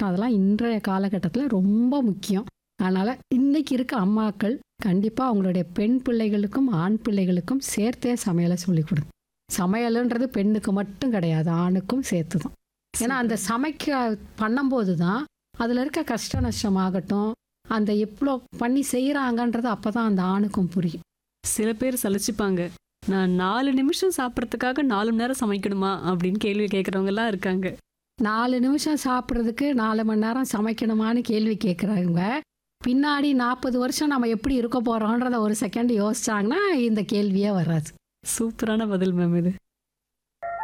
ஆகட்டும் அதெல்லாம் இன்றைய காலகட்டத்தில் ரொம்ப முக்கியம் அதனால் இன்னைக்கு இருக்க அம்மாக்கள் கண்டிப்பாக அவங்களுடைய பெண் பிள்ளைகளுக்கும் ஆண் பிள்ளைகளுக்கும் சேர்த்தே சமையலை சொல்லிக் கொடுங்க சமையலுன்றது பெண்ணுக்கு மட்டும் கிடையாது ஆணுக்கும் சேர்த்து தான் ஏன்னா அந்த சமைக்க பண்ணும்போது தான் அதில் இருக்க கஷ்ட நஷ்டமாகட்டும் அந்த எவ்வளோ பண்ணி செய்கிறாங்கன்றது அப்போ தான் அந்த ஆணுக்கும் புரியும் சில பேர் சலிச்சுப்பாங்க நான் நாலு நிமிஷம் சாப்பிட்றதுக்காக நாலு மணி நேரம் சமைக்கணுமா அப்படின்னு கேள்வி கேட்குறவங்க எல்லாம் இருக்காங்க நாலு நிமிஷம் சாப்பிட்றதுக்கு நாலு மணி நேரம் சமைக்கணுமான்னு கேள்வி கேட்குறவங்க பின்னாடி நாற்பது வருஷம் நம்ம எப்படி இருக்க போகிறோன்றத ஒரு செகண்ட் யோசிச்சாங்கன்னா இந்த கேள்வியே வராது சூப்பரான பதில் மேம் இது